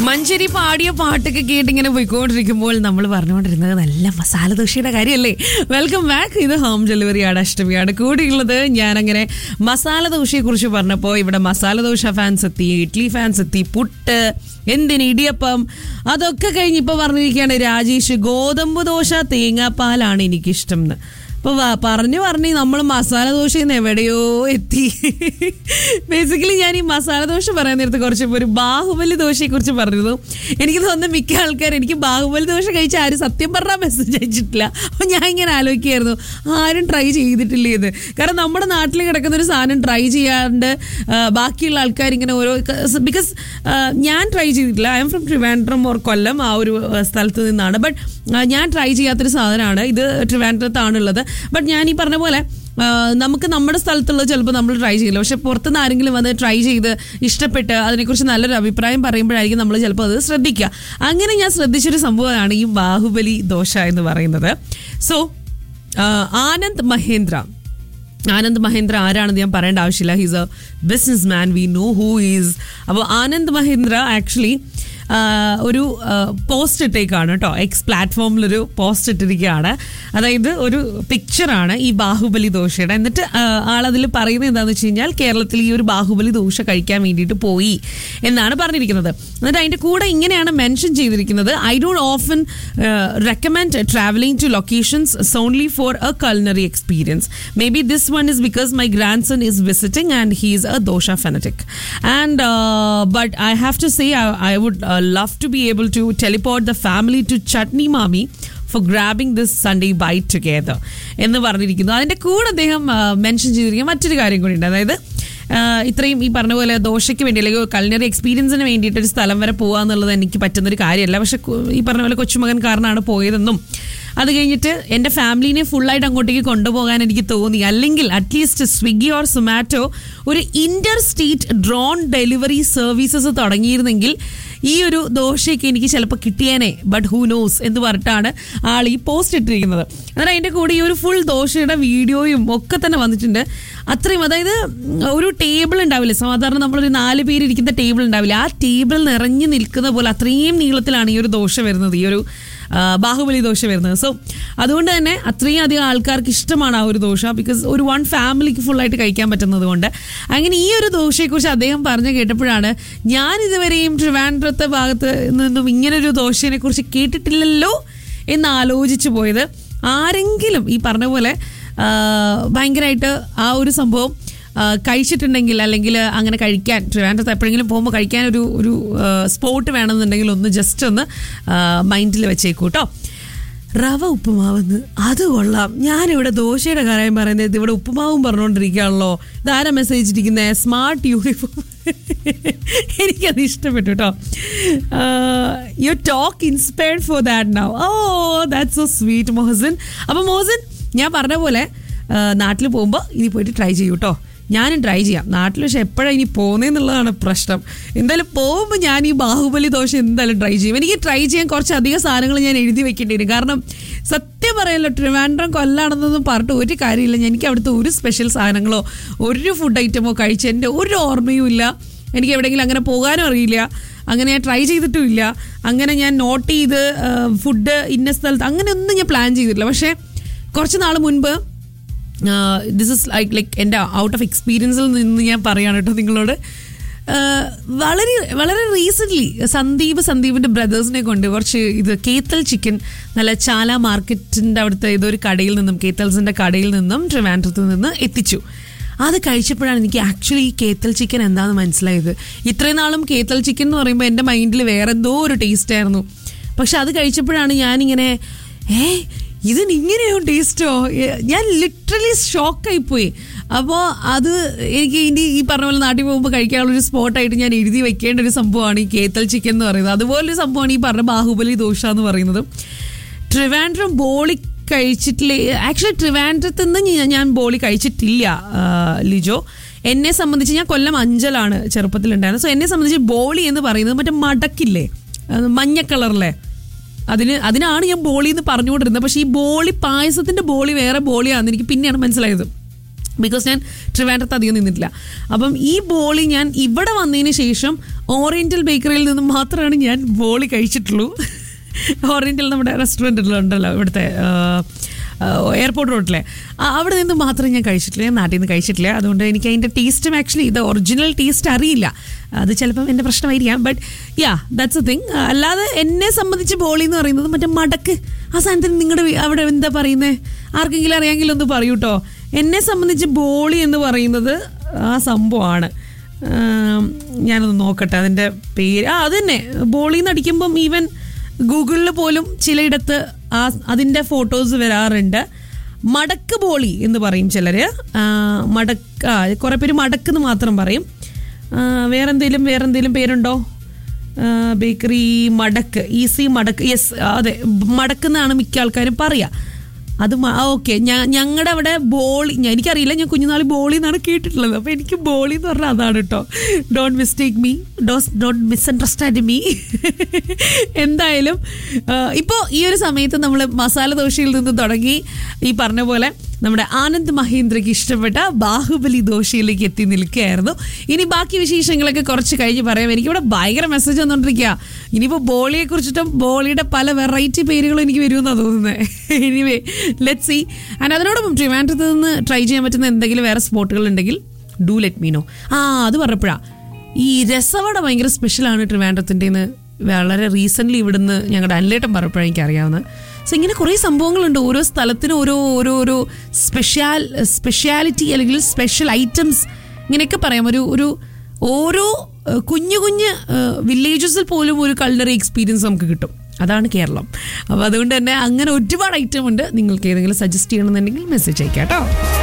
മഞ്ചേരി പാടിയ പാട്ടൊക്കെ കേട്ടിങ്ങനെ പോയിക്കൊണ്ടിരിക്കുമ്പോൾ നമ്മൾ പറഞ്ഞുകൊണ്ടിരുന്നത് നല്ല മസാല ദോശയുടെ കാര്യമല്ലേ വെൽക്കം ബാക്ക് ഇത് ഹോം ഡെലിവറിയാണ് അഷ്ടമിയാണ് കൂടിയുള്ളത് ഞാനങ്ങനെ മസാല ദോശയെ കുറിച്ച് പറഞ്ഞപ്പോൾ ഇവിടെ മസാല ദോശ ഫാൻസ് എത്തി ഇഡ്ലി ഫാൻസ് എത്തി പുട്ട് എന്തിന് ഇടിയപ്പം അതൊക്കെ കഴിഞ്ഞ് ഇപ്പോൾ പറഞ്ഞിരിക്കുകയാണ് രാജേഷ് ഗോതമ്പ് ദോശ തേങ്ങാപ്പാലാണ് എനിക്കിഷ്ടം എന്ന് അപ്പോൾ പറഞ്ഞു പറഞ്ഞ് നമ്മൾ മസാല ദോശയിൽ നിന്ന് എവിടെയോ എത്തി ബേസിക്കലി ഞാൻ ഈ മസാല ദോശ പറയാൻ നേരത്തെ കുറച്ച് ഒരു ബാഹുബലി ദോശയെ കുറിച്ച് പറഞ്ഞിരുന്നു എനിക്ക് തോന്നുന്നു മിക്ക ആൾക്കാർ എനിക്ക് ബാഹുബലി ദോശ കഴിച്ച ആരും സത്യം പറഞ്ഞാൽ മെസ്സേജ് അയച്ചിട്ടില്ല അപ്പോൾ ഞാൻ ഇങ്ങനെ ആലോചിക്കുകയായിരുന്നു ആരും ട്രൈ ചെയ്തിട്ടില്ല ഇത് കാരണം നമ്മുടെ നാട്ടിൽ കിടക്കുന്ന ഒരു സാധനം ട്രൈ ചെയ്യാണ്ട് ആ, ബാക്കിയുള്ള ആൾക്കാർ ഇങ്ങനെ ഓരോ ബിക്കോസ് ഞാൻ ട്രൈ ചെയ്തിട്ടില്ല I'm from Trivandrum or Kollam ആ ഒരു ആ, സ്ഥലത്ത് നിന്നാണ് ബട്ട് ഞാൻ ട്രൈ ചെയ്യാത്തൊരു സാധനമാണ് ഇത് ട്രിവാൻഡ്രത്താണുള്ളത് ബട്ട് ഞാൻ ഈ പറഞ്ഞ പോലെ ആ, നമുക്ക് നമ്മുടെ സ്ഥലത്തുള്ളത് ചിലപ്പോൾ നമ്മൾ ട്രൈ ചെയ്യില്ല പക്ഷെ പുറത്തുനിന്ന് ആരെങ്കിലും വന്ന് ട്രൈ ചെയ്ത് ഇഷ്ടപ്പെട്ട് അതിനെക്കുറിച്ച് നല്ലൊരു അഭിപ്രായം പറയുമ്പോഴായിരിക്കും നമ്മൾ ചിലപ്പോൾ അത് ശ്രദ്ധിക്കുക അങ്ങനെ ഞാൻ ശ്രദ്ധിച്ചൊരു സംഭവമാണ് ഈ ബാഹുബലി ദോശ എന്ന് പറയുന്നത് സോ ആനന്ദ് മഹേന്ദ്ര ആനന്ദ് മഹേന്ദ്ര ആരാണെന്ന് ഞാൻ പറയേണ്ട ആവശ്യമില്ല he's a businessman we know who is അപ്പോൾ ആനന്ദ് മഹേന്ദ്ര ആക്ച്വലി ഒരു പോസ്റ്റ് ഇട്ടേക്കാണ് കേട്ടോ എക്സ് പ്ലാറ്റ്ഫോമിലൊരു പോസ്റ്റ് ഇട്ടിരിക്കുകയാണ് അതായത് ഒരു പിക്ചറാണ് ഈ ബാഹുബലി ദോശയുടെ എന്നിട്ട് ആ, ആളതിൽ പറയുന്നത് എന്താണെന്ന് വെച്ച് കഴിഞ്ഞാൽ കേരളത്തിൽ ഈ ഒരു ബാഹുബലി ദോശ കഴിക്കാൻ വേണ്ടിയിട്ട് പോയി എന്നാണ് പറഞ്ഞിരിക്കുന്നത് എന്നിട്ട് അതിൻ്റെ കൂടെ ഇങ്ങനെയാണ് മെൻഷൻ ചെയ്തിരിക്കുന്നത് I don't often recommend travelling to locations solely for a culinary experience. Maybe this one is because my grandson is visiting and he's a dosha fanatic. And uh, but I have to say, I, I would uh, love to be able to teleport the family to Chutney Mami for grabbing this Sunday bite together. എന്ന് പറഞ്ഞിരിക്കുന്നു അതിന്റെ കൂടെ അദ്ദേഹം mention ചെയ്തിരിക്കുന്ന മറ്റൊരു കാര്യം കൂടി ഉണ്ട് അതായത് ആഹ് ഇത്രയും ഈ പറഞ്ഞ പോലെ ദോശയ്ക്ക് വേണ്ടി അല്ലെങ്കിൽ കൾനറി എക്സ്പീരിയൻസിന് വേണ്ടിയിട്ട് ഒരു സ്ഥലം വരെ പോകുക എന്നുള്ളത് എനിക്ക് പറ്റുന്നൊരു കാര്യമല്ല പക്ഷെ കു- ഈ പറഞ്ഞ പോലെ കൊച്ചുമകൻ കാരണമാണ് പോയതെന്നും അത് കഴിഞ്ഞിട്ട് എൻ്റെ ഫാമിലിനെ ഫുള്ളായിട്ട് അങ്ങോട്ടേക്ക് കൊണ്ടുപോകാൻ എനിക്ക് തോന്നി അല്ലെങ്കിൽ അറ്റ്ലീസ്റ്റ് സ്വിഗ്ഗി ഓർ സൊമാറ്റോ ഒരു interstate drone delivery services തുടങ്ങിയിരുന്നെങ്കിൽ ഈ ഒരു ദോശയൊക്കെ എനിക്ക് ചിലപ്പോൾ കിട്ടിയേനെ ബട്ട് ഹൂ നോസ് എന്ന് പറഞ്ഞിട്ടാണ് ആൾ ഈ പോസ്റ്റ് ഇട്ടിരിക്കുന്നത് എന്നാൽ അതിൻ്റെ കൂടെ ഈ ഒരു ഫുൾ ദോശയുടെ വീഡിയോയും ഒക്കെ തന്നെ വന്നിട്ടുണ്ട് അത്രയും അതായത് ഒരു ടേബിൾ ഉണ്ടാവില്ലേ സാധാരണ നമ്മളൊരു നാല് പേര് ഇരിക്കുന്ന ടേബിൾ ഉണ്ടാവില്ല ആ ടേബിൾ നിറഞ്ഞു നിൽക്കുന്ന പോലെ അത്രയും നീളത്തിലാണ് ഈ ഒരു ദോശ വരുന്നത് ഈ ഒരു ആ, ബാഹുബലി ദോശ വരുന്നത് സോ അതുകൊണ്ട് തന്നെ അത്രയും അധികം ആൾക്കാർക്ക് ഇഷ്ടമാണ് ആ ഒരു ദോശ ബിക്കോസ് ഒരു വൺ ഫാമിലിക്ക് ഫുള്ളായിട്ട് കഴിക്കാൻ പറ്റുന്നത് കൊണ്ട് അങ്ങനെ ഈ ഒരു ദോശയെക്കുറിച്ച് അദ്ദേഹം പറഞ്ഞു കേട്ടപ്പോഴാണ് ഞാൻ ഇതുവരെയും ട്രിവാൻഡ്രത്തെ ഭാഗത്ത് നിന്നും ഇങ്ങനൊരു ദോശയെ കുറിച്ച് കേട്ടിട്ടില്ലല്ലോ എന്ന് ആലോചിച്ചു പോയത് ആരെങ്കിലും ഈ പറഞ്ഞ പോലെ ആ, ഭയങ്കരമായിട്ട് ആ ഒരു സംഭവം ആ, കഴിച്ചിട്ടുണ്ടെങ്കിൽ അല്ലെങ്കിൽ അങ്ങനെ കഴിക്കാൻ ട്രിവാൻഡ്രത്ത് എപ്പോഴെങ്കിലും പോകുമ്പോൾ കഴിക്കാൻ ഒരു ഒരു സ്പോട്ട് വേണമെന്നുണ്ടെങ്കിൽ ഒന്ന് ജസ്റ്റ് ഒന്ന് മൈൻഡിൽ വെച്ചേക്കൂ കേട്ടോ റവ ഉപ്പുമാവെന്ന് അത് കൊള്ളാം ഞാനിവിടെ ദോശയുടെ കാര്യം പറയുന്നത് ഇവിടെ ഉപ്പുമാവും പറഞ്ഞുകൊണ്ടിരിക്കുകയാണല്ലോ ഇതാരാ മെസ്സേജ് ഇരിക്കുന്നത് സ്മാർട്ട് യൂണിഫോം എനിക്കത് ഇഷ്ടപ്പെട്ടു കേട്ടോ you talk inspired for that now oh that so sweet Mohsin appam Mohsin ഞാൻ പറഞ്ഞ പോലെ നാട്ടിൽ പോകുമ്പോൾ ഇനി പോയിട്ട് ട്രൈ ചെയ്യൂ കേട്ടോ ഞാനും ട്രൈ ചെയ്യാം നാട്ടിൽ പക്ഷെ എപ്പോഴാണ് ഇനി പോകുന്നതെന്നുള്ളതാണ് പ്രശ്നം എന്തായാലും പോകുമ്പോൾ ഞാൻ ഈ ബാഹുബലി ദോശ എന്തായാലും ട്രൈ ചെയ്യും എനിക്ക് ട്രൈ ചെയ്യാൻ കുറച്ച് അധികം സാധനങ്ങൾ ഞാൻ എഴുതി വെക്കേണ്ടി വരും കാരണം സത്യം പറയല്ലോ ട്രിവാൻഡ്രം കൊല്ലാണെന്നൊന്നും പറഞ്ഞിട്ട് ഒരു കാര്യമില്ല എനിക്ക് അവിടുത്തെ ഒരു സ്പെഷ്യൽ സാധനങ്ങളോ ഒരു ഫുഡ് ഐറ്റമോ കഴിച്ചതിൻ്റെ ഒരു ഓർമ്മയും ഇല്ല എനിക്ക് എവിടെയെങ്കിലും അങ്ങനെ പോകാനും അറിയില്ല അങ്ങനെ ഞാൻ ട്രൈ ചെയ്തിട്ടും ഇല്ല അങ്ങനെ ഞാൻ നോട്ട് ചെയ്ത് ഫുഡ് ഇന്ന സ്ഥലത്ത് അങ്ങനെയൊന്നും ഞാൻ പ്ലാൻ ചെയ്തിട്ടില്ല പക്ഷേ കുറച്ച് നാൾ മുൻപ് ദിസ് ഇസ് ലൈക്ക് ലൈക്ക് എൻ്റെ ഔട്ട് ഓഫ് എക്സ്പീരിയൻസിൽ നിന്ന് ഞാൻ പറയാണ് കേട്ടോ നിങ്ങളോട് ആഹ് വളരെ വളരെ റീസെൻ്റ്ലി സന്ദീപ് സന്ദീപിൻ്റെ ബ്രദേഴ്സിനെ കൊണ്ട് കുറച്ച് ഇത് കേത്തൽ ചിക്കൻ നല്ല ചാല മാർക്കറ്റിൻ്റെ അവിടുത്തെ ഏതൊരു കടയിൽ നിന്നും കേത്തൽസിൻ്റെ കടയിൽ നിന്നും ട്രിവാൻഡ്രത്ത് നിന്ന് എത്തിച്ചു അത് കഴിച്ചപ്പോഴാണ് എനിക്ക് ആക്ച്വലി ഈ കേത്തൽ ചിക്കൻ എന്താണെന്ന് മനസ്സിലായത് ഇത്രയും നാളും കേത്തൽ ചിക്കൻ എന്ന് പറയുമ്പോൾ എൻ്റെ മൈൻഡിൽ വേറെ എന്തോ ഒരു ടേസ്റ്റ് ആയിരുന്നു പക്ഷെ അത് കഴിച്ചപ്പോഴാണ് ഞാനിങ്ങനെ ഏ ഇതിന് ഇങ്ങനെയോ ടേസ്റ്റോ ഞാൻ ലിറ്ററലി ഷോക്കായിപ്പോയി അപ്പോൾ അത് എനിക്ക് ഇനി ഈ പറഞ്ഞ പോലെ നാട്ടിൽ പോകുമ്പോൾ കഴിക്കാനുള്ളൊരു സ്പോട്ടായിട്ട് ഞാൻ എഴുതി വെക്കേണ്ട ഒരു സംഭവമാണ് ഈ കേത്തൽ ചിക്കൻ എന്ന് പറയുന്നത് അതുപോലൊരു സംഭവമാണ് ഈ പറഞ്ഞ ബാഹുബലി ദോശ എന്ന് പറയുന്നത് ട്രിവാൻഡ്രം ബോളി കഴിച്ചിട്ടില്ല ആക്ച്വലി ട്രിവാൻഡ്രത്ത് നിന്ന് ഞാൻ- ഞാൻ ബോളി കഴിച്ചിട്ടില്ല ആ, ലിജോ എന്നെ സംബന്ധിച്ച് ഞാൻ കൊല്ലം അഞ്ചലാണ് ചെറുപ്പത്തിലുണ്ടായിരുന്നത് സോ എന്നെ സംബന്ധിച്ച് ബോളി എന്ന് പറയുന്നത് മറ്റേ മടക്കില്ലേ അത് മഞ്ഞ കളറിലെ അതിന് അതിനാണ് ഞാൻ ബോളി എന്ന് പറഞ്ഞുകൊണ്ടിരുന്നത് പക്ഷേ ഈ ബോളി പായസത്തിന്റെ ബോളി വേറെ ബോളിയാണെന്ന് എനിക്ക് പിന്നെയാണ് മനസ്സിലായത് ബിക്കോസ് ഞാൻ ട്രിവാൻഡ്രത്ത് അധികം നിന്നിട്ടില്ല അപ്പം ഈ ബോളി ഞാൻ ഇവിടെ വന്നതിന് ശേഷം ഓറിയന്റൽ ബേക്കറിയിൽ നിന്ന് മാത്രമാണ് ഞാൻ ബോളി കഴിച്ചിട്ടുള്ളൂ ഓറിയന്റൽ നമ്മുടെ റെസ്റ്റോറൻറ്റിലുണ്ടല്ലോ ഇവിടുത്തെ എയർപോർട്ട് റോഡിലെ ആ, അവിടെ നിന്ന് മാത്രമേ ഞാൻ കഴിച്ചിട്ടില്ല ഞാൻ നാട്ടിൽ നിന്ന് കഴിച്ചിട്ടില്ല അതുകൊണ്ട് എനിക്ക് അതിൻ്റെ ടേസ്റ്റും ആക്ച്വലി ഇത് ഒറിജിനൽ ടേസ്റ്റ് അറിയില്ല അത് ചിലപ്പം എൻ്റെ പ്രശ്നമായിരിക്കാം but yeah that's a thing അല്ലാതെ എന്നെ സംബന്ധിച്ച് ബോളി എന്ന് പറയുന്നത് മറ്റേ മടക്ക് ആ സാധനത്തിന് നിങ്ങളുടെ അവിടെ എന്താ പറയുന്നത് ആർക്കെങ്കിലും അറിയാമെങ്കിൽ ഒന്ന് പറയൂ കേട്ടോ എന്നെ സംബന്ധിച്ച് ബോളി എന്ന് പറയുന്നത് ആ സംഭവമാണ് ആം, ഞാനൊന്ന് നോക്കട്ടെ അതിൻ്റെ പേര് ആ അത് തന്നെ ബോളിന്ന് അടിക്കുമ്പം ഈവൻ ഗൂഗിളിൽ പോലും ചിലയിടത്ത് ആ അതിൻ്റെ ഫോട്ടോസ് വരാറുണ്ട് മടക്ക് ബോളി എന്ന് പറയും ചിലര് ആ, മടക്ക് ആ കുറെ പേര് മടക്ക് എന്ന് മാത്രം പറയും ആ, വേറെന്തേലും വേറെന്തേലും പേരുണ്ടോ ആ, ബേക്കറി മടക്ക് ഈസി മടക്ക് യെസ് അതെ മടക്ക് എന്നാണ് മിക്ക ആൾക്കാരും പറയുക അത് ഓക്കെ ഞങ്ങളുടെ അവിടെ ബോളി ഞാൻ എനിക്കറിയില്ല ഞാൻ കുഞ്ഞുനാളി ബോളി എന്നാണ് കേട്ടിട്ടുള്ളത് അപ്പോൾ എനിക്ക് ബോളി എന്ന് പറഞ്ഞാൽ അതാണ് കേട്ടോ don't mistake me does don't misunderstand me എന്തായാലും ഇപ്പോൾ ഈ ഒരു സമയത്ത് നമ്മൾ മസാല ദോശയിൽ നിന്ന് തുടങ്ങി ഈ പറഞ്ഞ പോലെ നമ്മുടെ ആനന്ദ് മഹേന്ദ്രയ്ക്ക് ഇഷ്ടപ്പെട്ട ബാഹുബലി ദോശയിലേക്ക് എത്തി നിൽക്കുകയായിരുന്നു ഇനി ബാക്കി വിശേഷങ്ങളൊക്കെ കുറച്ച് കഴിഞ്ഞ് പറയാം എനിക്കിവിടെ ഭയങ്കര മെസ്സേജ് വന്നുകൊണ്ടിരിക്കുക ഇനിയിപ്പോൾ ബോളിയെ കുറിച്ചിട്ടും ബോളിയുടെ പല വെറൈറ്റി പേരുകളും എനിക്ക് വരുമെന്നാണ് തോന്നുന്നത് എനിവേ ലെറ്റ് സി ആൻഡ് അതിനോടൊപ്പം ട്രിവാൻഡ്രത്ത് നിന്ന് ട്രൈ ചെയ്യാൻ പറ്റുന്ന എന്തെങ്കിലും വേറെ സ്പോട്ടുകൾ ഉണ്ടെങ്കിൽ ഡു ലെറ്റ് മീനോ ആ അത് പറഞ്ഞപ്പോഴാ ഈ രസവട ഭയങ്കര സ്പെഷ്യലാണ് ട്രിവാൻഡ്രത്തിൻ്റെന്ന് വളരെ റീസെൻ്റ്ലി ഇവിടുന്ന് ഞങ്ങളുടെ അനിലേട്ടൻ പറഞ്ഞപ്പോഴാണ് എനിക്ക് അറിയാവുന്നത് സോ ഇങ്ങനെ കുറേ സംഭവങ്ങളുണ്ട് ഓരോ സ്ഥലത്തിനും ഓരോ ഓരോ ഓരോ സ്പെഷ്യാൽ സ്പെഷ്യാലിറ്റി അല്ലെങ്കിൽ സ്പെഷ്യൽ ഐറ്റംസ് ഇങ്ങനെയൊക്കെ പറയാം ഒരു ഒരു ഓരോ ഏഹ്, കുഞ്ഞു കുഞ്ഞ് വില്ലേജസിൽ പോലും ഒരു കൾണറി എക്സ്പീരിയൻസ് നമുക്ക് കിട്ടും അതാണ് കേരളം അപ്പോൾ അതുകൊണ്ട് തന്നെ അങ്ങനെ ഒരുപാട് ഐറ്റം ഉണ്ട് നിങ്ങൾക്ക് ഏതെങ്കിലും സജസ്റ്റ് ചെയ്യണമെന്നുണ്ടെങ്കിൽ മെസ്സേജ് അയക്കാം കേട്ടോ